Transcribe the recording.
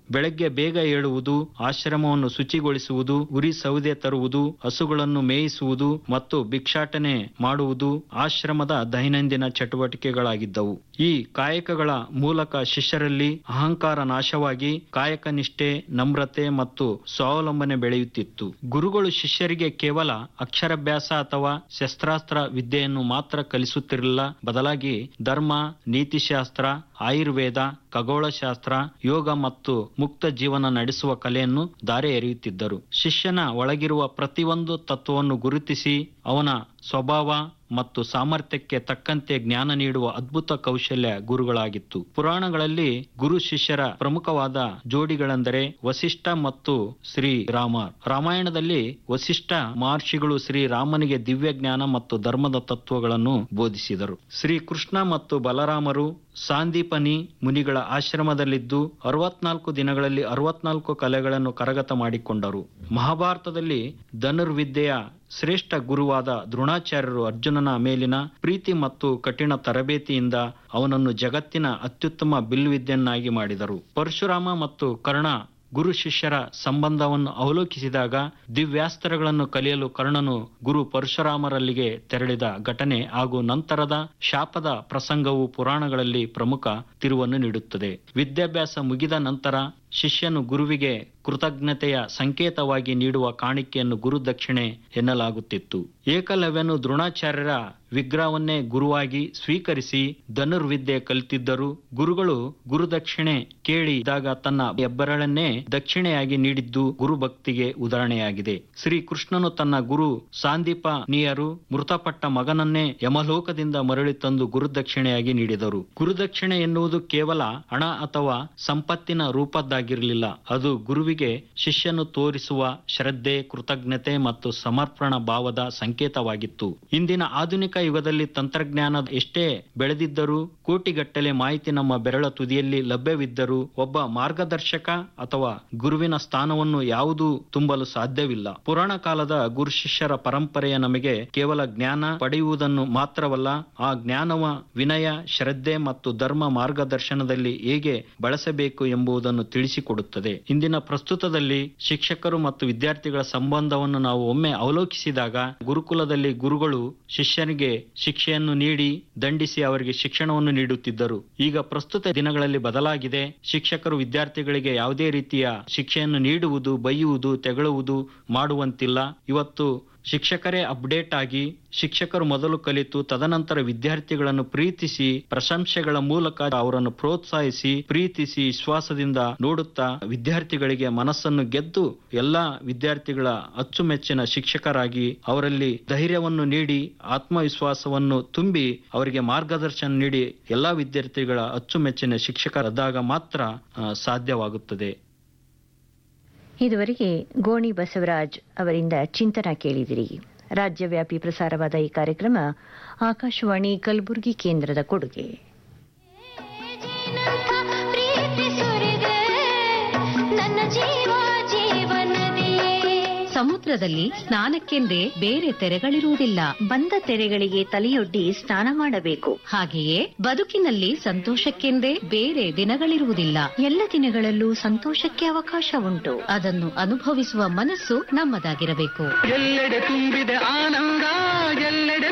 ಬೆಳಗ್ಗೆ ಬೇಗ ಏಳುವುದು ಆಶ್ರಮವನ್ನು ಶುಚಿಗೊಳಿಸುವುದು ಉರಿ ಸೌದೆ ತರುವುದು ಹಸುಗಳನ್ನು ಮೇಯಿಸುವುದು ಮತ್ತು ಭಿಕ್ಷಾಟನೆ ಮಾಡುವುದು ಆಶ್ರಮದ ದೈನಂದಿನ ಚಟುವಟಿಕೆಗಳಾಗಿದ್ದವು ಈ ಕಾಯಕಗಳ ಮೂಲಕ ಶಿಷ್ಯರಲ್ಲಿ ಅಹಂಕಾರ ನಾಶವಾಗಿ ಕಾಯಕ ನಿಷ್ಠೆ ನಮ್ರತೆ ಮತ್ತು ಸ್ವಾವಲಂಬನೆ ಬೆಳೆಯುತ್ತಿತ್ತು ಗುರುಗಳು ಶಿಷ್ಯರಿಗೆ ಕೇವಲ ಅಕ್ಷರಾಭ್ಯಾಸ ಅಥವಾ ಶಸ್ತ್ರಾಸ್ತ್ರ ವಿದ್ಯೆಯನ್ನು ಮಾತ್ರ ಕಲಿಸುತ್ತಿರಲಿಲ್ಲ ಬದಲಾಗಿ ಧರ್ಮ ನೀತಿಶಾಸ್ತ್ರ ಆಯುರ್ವೇದ ಖಗೋಳಶಾಸ್ತ್ರ ಯೋಗ ಮತ್ತು ಮುಕ್ತ ಜೀವನ ನಡೆಸುವ ಕಲೆಯನ್ನು ದಾರೆ ಎರೆಯುತ್ತಿದ್ದರು ಶಿಷ್ಯನ ಒಳಗಿರುವ ಪ್ರತಿಯೊಂದು ತತ್ವವನ್ನು ಗುರುತಿಸಿ ಅವನ ಸ್ವಭಾವ ಮತ್ತು ಸಾಮರ್ಥ್ಯಕ್ಕೆ ತಕ್ಕಂತೆ ಜ್ಞಾನ ನೀಡುವ ಅದ್ಭುತ ಕೌಶಲ್ಯ ಗುರುಗಳಾಗಿತ್ತು ಪುರಾಣಗಳಲ್ಲಿ ಗುರು ಶಿಷ್ಯರ ಪ್ರಮುಖವಾದ ಜೋಡಿಗಳೆಂದರೆ ವಸಿಷ್ಠ ಮತ್ತು ಶ್ರೀರಾಮ ರಾಮಾಯಣದಲ್ಲಿ ವಸಿಷ್ಠ ಮಹರ್ಷಿಗಳು ಶ್ರೀರಾಮನಿಗೆ ದಿವ್ಯ ಜ್ಞಾನ ಮತ್ತು ಧರ್ಮದ ತತ್ವಗಳನ್ನು ಬೋಧಿಸಿದರು ಶ್ರೀಕೃಷ್ಣ ಮತ್ತು ಬಲರಾಮರು ಸಾಂದೀಪನಿ ಮುನಿಗಳ ಆಶ್ರಮದಲ್ಲಿದ್ದು ಅರವತ್ನಾಲ್ಕು ದಿನಗಳಲ್ಲಿ ಅರವತ್ನಾಲ್ಕು ಕಲೆಗಳನ್ನು ಕರಗತ ಮಾಡಿಕೊಂಡರು ಮಹಾಭಾರತದಲ್ಲಿ ಧನುರ್ವಿದ್ಯೆಯ ಶ್ರೇಷ್ಠ ಗುರುವಾದ ದ್ರೋಣಾಚಾರ್ಯರು ಅರ್ಜುನನ ಮೇಲಿನ ಪ್ರೀತಿ ಮತ್ತು ಕಠಿಣ ತರಬೇತಿಯಿಂದ ಅವನನ್ನು ಜಗತ್ತಿನ ಅತ್ಯುತ್ತಮ ಬಿಲ್ವಿದ್ಯನ್ನಾಗಿ ಮಾಡಿದರು ಪರಶುರಾಮ ಮತ್ತು ಕರ್ಣ ಗುರು ಶಿಷ್ಯರ ಸಂಬಂಧವನ್ನು ಅವಲೋಕಿಸಿದಾಗ ದಿವ್ಯಾಸ್ತ್ರಗಳನ್ನು ಕಲಿಯಲು ಕರ್ಣನು ಗುರು ಪರಶುರಾಮರಲ್ಲಿಗೆ ತೆರಳಿದ ಘಟನೆ ಹಾಗೂ ನಂತರದ ಶಾಪದ ಪ್ರಸಂಗವು ಪುರಾಣಗಳಲ್ಲಿ ಪ್ರಮುಖ ತಿರುವನ್ನು ನೀಡುತ್ತದೆ ವಿದ್ಯಾಭ್ಯಾಸ ಮುಗಿದ ನಂತರ ಶಿಷ್ಯನು ಗುರುವಿಗೆ ಕೃತಜ್ಞತೆಯ ಸಂಕೇತವಾಗಿ ನೀಡುವ ಕಾಣಿಕೆಯನ್ನು ಗುರುದಕ್ಷಿಣೆ ಎನ್ನಲಾಗುತ್ತಿತ್ತು ಏಕಲವ್ಯನು ದ್ರೋಣಾಚಾರ್ಯರ ವಿಗ್ರಹವನ್ನೇ ಗುರುವಾಗಿ ಸ್ವೀಕರಿಸಿ ಧನುರ್ವಿದ್ಯೆ ಕಲಿತಿದ್ದರು ಗುರುಗಳು ಗುರುದಕ್ಷಿಣೆ ಕೇಳಿದಾಗ ತನ್ನ ಹೆಬ್ಬೆರಳನ್ನೇ ದಕ್ಷಿಣೆಯಾಗಿ ನೀಡಿದ್ದು ಗುರುಭಕ್ತಿಗೆ ಉದಾಹರಣೆಯಾಗಿದೆ ಶ್ರೀ ಕೃಷ್ಣನು ತನ್ನ ಗುರು ಸಾಂದೀಪನಿಯರು ಮೃತಪಟ್ಟ ಮಗನನ್ನೇ ಯಮಲೋಕದಿಂದ ಮರಳಿ ತಂದು ಗುರುದಕ್ಷಿಣೆಯಾಗಿ ನೀಡಿದರು ಗುರುದಕ್ಷಿಣೆ ಎನ್ನುವುದು ಕೇವಲ ಹಣ ಅಥವಾ ಸಂಪತ್ತಿನ ರೂಪದ್ದಾಗಿರಲಿಲ್ಲ ಅದು ಗುರುವಿಗೆ ಶಿಷ್ಯನು ತೋರಿಸುವ ಶ್ರದ್ಧೆ ಕೃತಜ್ಞತೆ ಮತ್ತು ಸಮರ್ಪಣ ಭಾವದ ಸಂಕೇತವಾಗಿತ್ತು ಇಂದಿನ ಆಧುನಿಕ ಯುಗದಲ್ಲಿ ತಂತ್ರಜ್ಞಾನ ಎಷ್ಟೇ ಬೆಳೆದಿದ್ದರೂ ಕೋಟಿಗಟ್ಟಲೆ ಮಾಹಿತಿ ನಮ್ಮ ಬೆರಳ ತುದಿಯಲ್ಲಿ ಲಭ್ಯವಿದ್ದರೂ ಒಬ್ಬ ಮಾರ್ಗದರ್ಶಕ ಅಥವಾ ಗುರುವಿನ ಸ್ಥಾನವನ್ನು ಯಾವುದೂ ತುಂಬಲು ಸಾಧ್ಯವಿಲ್ಲ ಪುರಾಣ ಕಾಲದ ಗುರು ಶಿಷ್ಯರ ಪರಂಪರೆಯ ನಮಗೆ ಕೇವಲ ಜ್ಞಾನ ಪಡೆಯುವುದನ್ನು ಮಾತ್ರವಲ್ಲ ಆ ಜ್ಞಾನವ ವಿನಯ ಶ್ರದ್ಧೆ ಮತ್ತು ಧರ್ಮ ಮಾರ್ಗದರ್ಶನದಲ್ಲಿ ಹೇಗೆ ಬಳಸಬೇಕು ಎಂಬುದನ್ನು ತಿಳಿಸಿಕೊಡುತ್ತದೆ ಇಂದಿನ ಪ್ರಸ್ತುತದಲ್ಲಿ ಶಿಕ್ಷಕರು ಮತ್ತು ವಿದ್ಯಾರ್ಥಿಗಳ ಸಂಬಂಧವನ್ನು ನಾವು ಒಮ್ಮೆ ಅವಲೋಕಿಸಿದಾಗ ಗುರುಕುಲದಲ್ಲಿ ಗುರುಗಳು ಶಿಷ್ಯನಿಗೆ ಶಿಕ್ಷೆಯನ್ನು ನೀಡಿ ದಂಡಿಸಿ ಅವರಿಗೆ ಶಿಕ್ಷಣವನ್ನು ನೀಡುತ್ತಿದ್ದರು ಈಗ ಪ್ರಸ್ತುತ ದಿನಗಳಲ್ಲಿ ಬದಲಾಗಿದೆ ಶಿಕ್ಷಕರು ವಿದ್ಯಾರ್ಥಿಗಳಿಗೆ ಯಾವುದೇ ರೀತಿಯ ಶಿಕ್ಷೆಯನ್ನು ನೀಡುವುದು ಬೈಯುವುದು ತೆಗಳುವುದು ಮಾಡುವಂತಿಲ್ಲ ಇವತ್ತು ಶಿಕ್ಷಕರೇ ಅಪ್ಡೇಟ್ ಆಗಿ ಶಿಕ್ಷಕರು ಮೊದಲು ಕಲಿತು ತದನಂತರ ವಿದ್ಯಾರ್ಥಿಗಳನ್ನು ಪ್ರೀತಿಸಿ ಪ್ರಶಂಸೆಗಳ ಮೂಲಕ ಅವರನ್ನು ಪ್ರೋತ್ಸಾಹಿಸಿ ಪ್ರೀತಿಸಿ ವಿಶ್ವಾಸದಿಂದ ನೋಡುತ್ತಾ ವಿದ್ಯಾರ್ಥಿಗಳಿಗೆ ಮನಸ್ಸನ್ನು ಗೆದ್ದು ಎಲ್ಲಾ ವಿದ್ಯಾರ್ಥಿಗಳ ಅಚ್ಚುಮೆಚ್ಚಿನ ಶಿಕ್ಷಕರಾಗಿ ಅವರಲ್ಲಿ ಧೈರ್ಯವನ್ನು ನೀಡಿ ಆತ್ಮವಿಶ್ವಾಸವನ್ನು ತುಂಬಿ ಅವರಿಗೆ ಮಾರ್ಗದರ್ಶನ ನೀಡಿ ಎಲ್ಲಾ ವಿದ್ಯಾರ್ಥಿಗಳ ಅಚ್ಚುಮೆಚ್ಚಿನ ಶಿಕ್ಷಕರಾದಾಗ ಮಾತ್ರ ಆ, ಸಾಧ್ಯವಾಗುತ್ತದೆ ಇದುವರೆಗೆ ಗೋಣಿ ಬಸವರಾಜ್ ಅವರಿಂದ ಚಿಂತನ ಕೇಳಿದಿರಿ ರಾಜ್ಯವ್ಯಾಪಿ ಪ್ರಸಾರವಾದ ಈ ಕಾರ್ಯಕ್ರಮ ಆಕಾಶವಾಣಿ ಕಲಬುರಗಿ ಕೇಂದ್ರದ ಕೊಡುಗೆ ಪ್ರೀತಿ ಸುರಿದೆ ನನ್ನ ಜೀವ ಜೀವನದಿ ಸಮುದ್ರದಲ್ಲಿ ಸ್ನಾನಕ್ಕೆಂದೇ ಬೇರೆ ತೆರೆಗಳಿರುವುದಿಲ್ಲ ಬಂದ ತೆರೆಗಳಿಗೆ ತಲೆಯೊಡ್ಡಿ ಸ್ನಾನ ಮಾಡಬೇಕು ಹಾಗೆಯೇ ಬದುಕಿನಲ್ಲಿ ಸಂತೋಷಕ್ಕೆಂದೇ ಬೇರೆ ದಿನಗಳಿರುವುದಿಲ್ಲ ಎಲ್ಲ ದಿನಗಳಲ್ಲೂ ಸಂತೋಷಕ್ಕೆ ಅವಕಾಶ ಉಂಟು ಅದನ್ನು ಅನುಭವಿಸುವ ಮನಸ್ಸು ನಮ್ಮದಾಗಿರಬೇಕು ಎಲ್ಲೆಡೆ ತುಂಬಿದೆ ಆನಂದ ಎಲ್ಲೆಡೆ